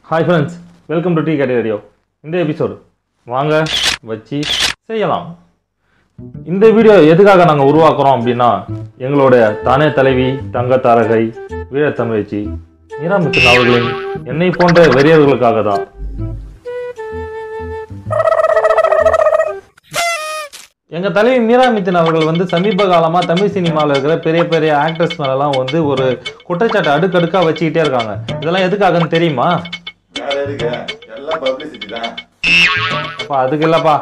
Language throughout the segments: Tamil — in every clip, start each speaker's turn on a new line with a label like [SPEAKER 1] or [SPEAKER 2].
[SPEAKER 1] Hi friends welcome to T KT radio இந்த எபிசோடு வாங்க வச்சு செய்யலாம் இந்த வீடியோ எதுக்காக நாங்கள் உருவாக்குறோம் அப்படின்னா எங்களோட தானே தலைவி தங்க தாரகை வீரத்தமிழ்ச்சி மீராமித்தன் அவர்களின் என்னை போன்ற வெறியர்களுக்காக தான் எங்க தலைவி மீராமித்தன் அவர்கள் வந்து சமீப காலமா தமிழ் சினிமாவில் இருக்கிற பெரிய பெரிய ஆக்டர்ஸ் மேலலாம் வந்து ஒரு குற்றச்சாட்டு அடுக்கடுக்கா வச்சுக்கிட்டே இருக்காங்க இதெல்லாம் எதுக்காகன்னு தெரியுமா
[SPEAKER 2] வேற எதுக்கு எல்லாம் பப்ளிசிட்டி தான்
[SPEAKER 1] அப்பா அதுக்கு இல்லப்பா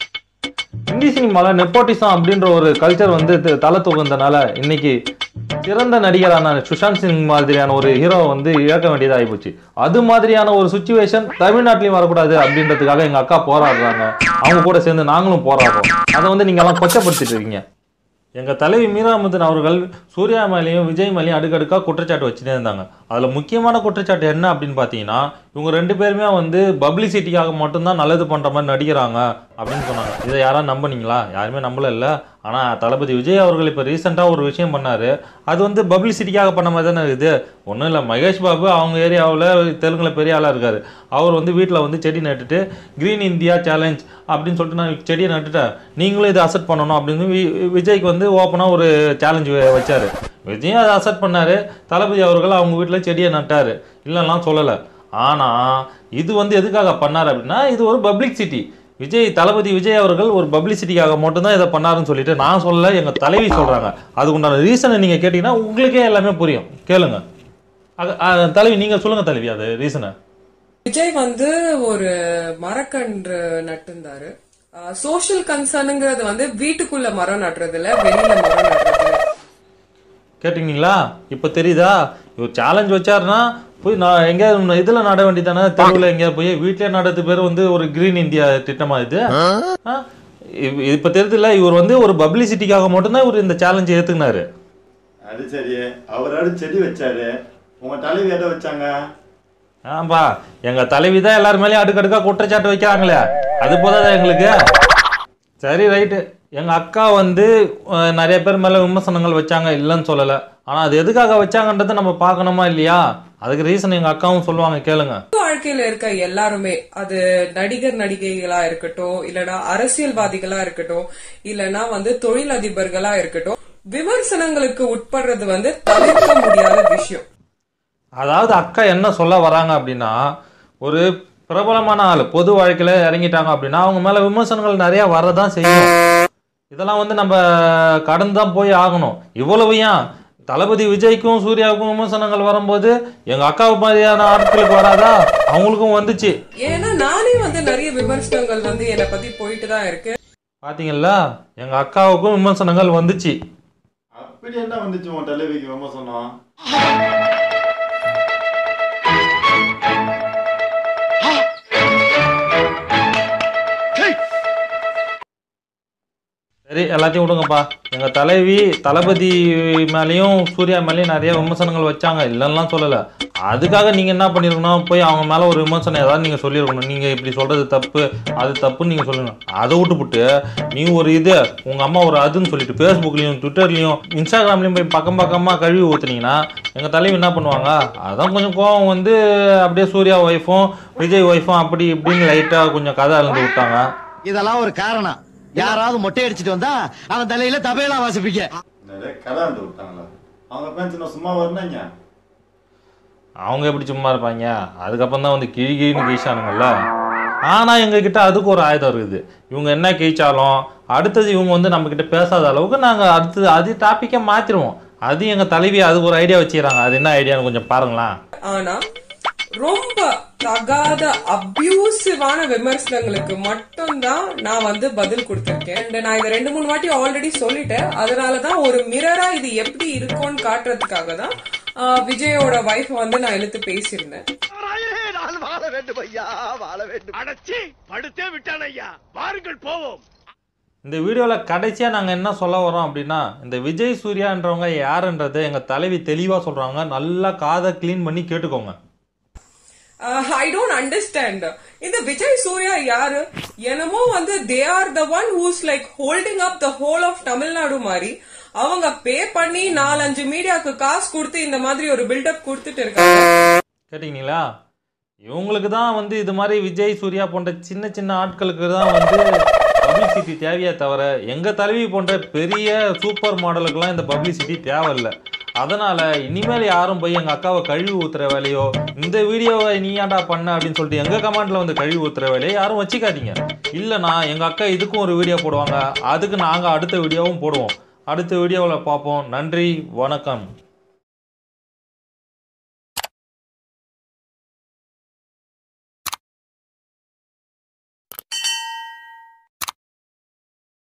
[SPEAKER 1] இந்தி சினிமால நெப்போட்டிசம் அப்படின்ற ஒரு கல்ச்சர் வந்து த- தலை தூக்குனதுனால இன்னைக்கு சிறந்த நடிகரான சுஷாந்த் சிங் மாதிரியான ஒரு ஹீரோவை வந்து இழக்க வேண்டியதா ஆயிப்போச்சு அது மாதிரியான ஒரு சுச்சுவேஷன் தமிழ்நாட்டிலையும் வரக்கூடாது அப்படின்றதுக்காக எங்க அக்கா போராடுறாங்க அவங்க கூட சேர்ந்து நாங்களும் போராடுறோம் அதை வந்து நீங்க எல்லாம் கொச்சப்படுத்திட்டு இருக்கீங்க எங்க தலைவி மீராமுதன் அவர்கள் சூர்யா மேலேயும் விஜய் மேலேயும் அடுக்கடுக்கா குற்றச்சாட்டு வச்சுட்டே இருந்தாங்க அதுல முக்கியமான குற்றச்சாட்டு என்ன அப்படின்னு பார்த்தீங்கன்னா இவங்க ரெண்டு பேருமே வந்து பப்ளிசிட்டிக்காக மட்டும்தான் நல்லது பண்ற மாதிரி நடிக்கிறாங்க அப்படின்னு சொன்னாங்க இதை யாராவது நம்புனீங்களா யாருமே நம்பல இல்ல ஆனா தளபதி விஜய் அவர்கள் இப்போ ரீசெண்டாக ஒரு விஷயம் பண்ணாரு அது வந்து பப்ளிசிட்டிக்காக பண்ண மாதிரி தானே இருக்குது ஒன்றும் இல்லை மகேஷ் பாபு அவங்க ஏரியாவில் தெலுங்குல பெரிய ஆளாக இருக்காரு அவர் வந்து வீட்டில் வந்து செடி நட்டுட்டு கிரீன் இந்தியா சேலஞ்ச் அப்படின்னு சொல்லிட்டு நான் செடியை நட்டுட்டேன் நீங்களும் இதை அசெப்ட் பண்ணணும் அப்படின்னு வி- விஜய்க்கு வந்து ஓப்பனாக ஒரு சேலஞ்ச் வச்சாரு விஜயும் அதை அசெப்ட் பண்ணாரு தளபதி அவர்கள் அவங்க வீட்டில் செடியை நட்டாரு இல்லைலாம் சொல்லலை ஆனால் இது வந்து எதுக்காக பண்ணார் அப்படின்னா இது ஒரு பப்ளிக் சிட்டி விஜய் தளபதி விஜய் அவர்கள் ஒரு பப்ளிசிட்டிக்காக மட்டும்தான் இதை பண்ணாருன்னு சொல்லிட்டு நான் சொல்லல எங்க தலைவி சொல்றாங்க அதுக்கு உண்டான ரீசனை நீங்க கேட்டீங்கன்னா உங்களுக்கே எல்லாமே புரியும் கேளுங்க அக- அ, தலைவி நீங்க சொல்லுங்க தலைவி அது ரீசனை
[SPEAKER 3] விஜய் வந்து ஒரு மரக்கன்று நட்டிருந்தாரு சோஷியல் கன்சர்னுங்கிறது வந்து வீட்டுக்குள்ள மரம் நடுறது இல்ல வெளியில மரம் நடுறது இல்ல.
[SPEAKER 1] கேட்டீங்களா இப்போ தெரியுதா இவர் சேலஞ்ச் வச்சாருன்னா போய் நான் எங்கேயாவது இதுல நட வேண்டியதானே தெருவில் எங்கேயாவது போய் வீட்டிலே நடத்து பேர் வந்து ஒரு கிரீன் இந்தியா திட்டமா இது ஆ? இப்- இப்ப தெரியுதுல்ல இவர் வந்து ஒரு பப்ளிசிட்டிக்காக மட்டும்தான் இவர் இந்த சேலஞ்சை ஏத்துக்கினாரு
[SPEAKER 2] அது சரி அவராடு செடி வச்சாரு உங்க தலைவி எதை வச்சாங்க
[SPEAKER 1] ஆம்பா எங்க தலைவி தான் எல்லார் மேலயும் அடுக்கடுக்கா குற்றச்சாட்டு வைக்கிறாங்களே அது போதாதா எங்களுக்கு சரி ரைட்டு எங்க அக்கா வந்து அஹ், நிறைய பேர் மேல விமர்சனங்கள் வச்சாங்க இல்லைன்னு சொல்லல ஆனா அது எதுக்காக வச்சாங்கன்றதை நம்ம பார்க்கணுமா இல்லையா அதுக்கு ரீசன் எங்க அக்காவும் சொல்லுவாங்க கேளுங்க
[SPEAKER 3] வாழ்க்கையில இருக்க எல்லாருமே அது நடிகர் நடிகைகளா இருக்கட்டும் இல்லனா அரசியல்வாதிகளா இருக்கட்டும் இல்லனா வந்து தொழிலதிபர்களா இருக்கட்டும் விமர்சனங்களுக்கு உட்படுறது வந்து தவிர்க்க முடியாத விஷயம்
[SPEAKER 1] அதாவது அக்கா என்ன சொல்ல வராங்க அப்படின்னா ஒரு பிரபலமான ஆள் பொது வாழ்க்கையில இறங்கிட்டாங்க அப்படின்னா அவங்க மேல விமர்சனங்கள் நிறைய வரதான் செய்யும் இதெல்லாம் வந்து நம்ம கடந்து தான் போய் ஆகணும் இவ்வளவு ஏன் தளபதி விஜய்க்கும் சூர்யாவுக்கும் விமர்சனங்கள் வரும்போது எங்க அக்கா மாதிரியான ஆட்களுக்கு வராதா அவங்களுக்கும் வந்துச்சு
[SPEAKER 3] ஏன்னா நானே வந்து நிறைய விமர்சனங்கள் வந்து என்னை பத்தி போயிட்டு தான் இருக்கு
[SPEAKER 1] பாத்தீங்கல்ல எங்க அக்காவுக்கும் விமர்சனங்கள் வந்துச்சு
[SPEAKER 2] அப்படி என்ன வந்துச்சு உன் தலைவிக்கு விமர்சனம்
[SPEAKER 1] சரி எல்லாத்தையும் விடுங்கப்பா எங்க தலைவி தளபதி மேலேயும் சூர்யா மேலேயும் நிறைய விமர்சனங்கள் வச்சாங்க இல்லைன்னுலாம் சொல்லல அதுக்காக நீங்க என்ன பண்ணிருக்கணும் போய் அவங்க மேல ஒரு விமர்சனம் ஏதாவது நீங்க சொல்லியிருக்கணும் நீங்க இப்படி சொல்றது தப்பு அது தப்புன்னு நீங்க சொல்லணும் அதை விட்டுப்புட்டு நீ ஒரு இது உங்க அம்மா ஒரு அதுன்னு சொல்லிட்டு ஃபேஸ்புக்லயும் ட்விட்டர்லயும் இன்ஸ்டாகிராம்லயும் போய் பக்கம் பக்கமா கழுவி ஊத்துனீங்கன்னா எங்க தலைவி என்ன பண்ணுவாங்க அதான் கொஞ்சம் கோவம் வந்து அப்படியே சூர்யா ஒய்ஃபும் விஜய் ஒய்ஃபும் அப்படி இப்படின்னு லைட்டா கொஞ்சம் கதை அளந்து விட்டாங்க
[SPEAKER 4] இதெல்லாம் ஒரு காரணம் யாராவது மொட்டை அடிச்சிட்டு வந்தா அவன் தலையில தபையெல்லாம் வாசிப்பீங்க
[SPEAKER 2] நிறைய கதை வந்து விட்டாங்களா அவங்க பேச்சு சும்மா வரணுங்க
[SPEAKER 1] அவங்க எப்படி சும்மா இருப்பாங்க அதுக்கப்புறம் தான் வந்து கிழி கிழின்னு கீழ்ச்சானுங்கல்ல ஆனால் எங்ககிட்ட அதுக்கு ஒரு ஆயுதம் இருக்குது இவங்க என்ன கீழ்ச்சாலும் அடுத்தது இவங்க வந்து நம்மக்கிட்ட பேசாத அளவுக்கு நாங்கள் அடுத்தது அது டாப்பிக்கை மாற்றிடுவோம் அது எங்கள் தலைவி அதுக்கு ஒரு ஐடியா வச்சுக்கிறாங்க அது என்ன ஐடியான்னு கொஞ்சம் பாருங்களேன்
[SPEAKER 3] ஆனா ரொம்ப தகாத அபியூசிவான விமர்சனங்களுக்கு மட்டும்தான் நான் வந்து பதில் கொடுத்திருக்கேன் And நான் இதை ரெண்டு மூணு வாட்டி ஆல்ரெடி சொல்லிட்டேன் அதனாலதான் ஒரு மிரரா இது எப்படி இருக்கும்னு காட்டுறதுக்காக தான் ஆஹ், விஜயோட வைஃப் வந்து நான் இழுத்து பேசியிருந்தேன்
[SPEAKER 4] நான் வாழ வேண்டும் ஐயா வாழ வேண்டும்
[SPEAKER 5] அடச்சி படுத்தே விட்டான் ஐயா வாருங்கள் போவோம்
[SPEAKER 1] இந்த வீடியோவில் கடைசியாக நாங்கள் என்ன சொல்ல வரோம் அப்படின்னா இந்த விஜய் சூர்யான்றவங்க யாருன்றதை எங்கள் தலைவி தெளிவாக சொல்கிறாங்க நல்லா காதை க்ளீன் பண்ணி கேட்டுக்கோங்க
[SPEAKER 3] ஐ டோன்ட் அண்டர்ஸ்டாண்ட் இந்த விஜய் சூர்யா யாரு என்னமோ வந்து they are the one who's like holding up the whole of Tamil Nadu மாதிரி அவங்க பே பண்ணி நாலஞ்சு மீடியாக்கு காசு கொடுத்து இந்த மாதிரி ஒரு பில்டப் கொடுத்துட்டு இருக்காங்க
[SPEAKER 1] கேட்டிங்களா இவங்களுக்கு தான் வந்து இது மாதிரி விஜய் சூர்யா போன்ற சின்ன சின்ன ஆட்களுக்கு தான் வந்து பப்ளிசிட்டி தேவையே தவிர எங்கள் தலைவி போன்ற பெரிய சூப்பர் மாடலுக்கெல்லாம் இந்த பப்ளிசிட்டி தேவையில்லை அதனால் இனிமேல் யாரும் போய் எங்கள் அக்காவை கழுவி ஊற்றுற வேலையோ இந்த வீடியோவை நீ ஏன்டா பண்ண அப்படின்னு சொல்லிட்டு எங்கள் கமெண்ட்டில் வந்து கழுவி ஊற்றுற வேலையை யாரும் வச்சுக்காதீங்க இல்லைனா எங்கள் அக்கா இதுக்கும் ஒரு வீடியோ போடுவாங்க அதுக்கு நாங்கள் அடுத்த வீடியோவும் போடுவோம் அடுத்த வீடியோவில் பார்ப்போம் நன்றி வணக்கம்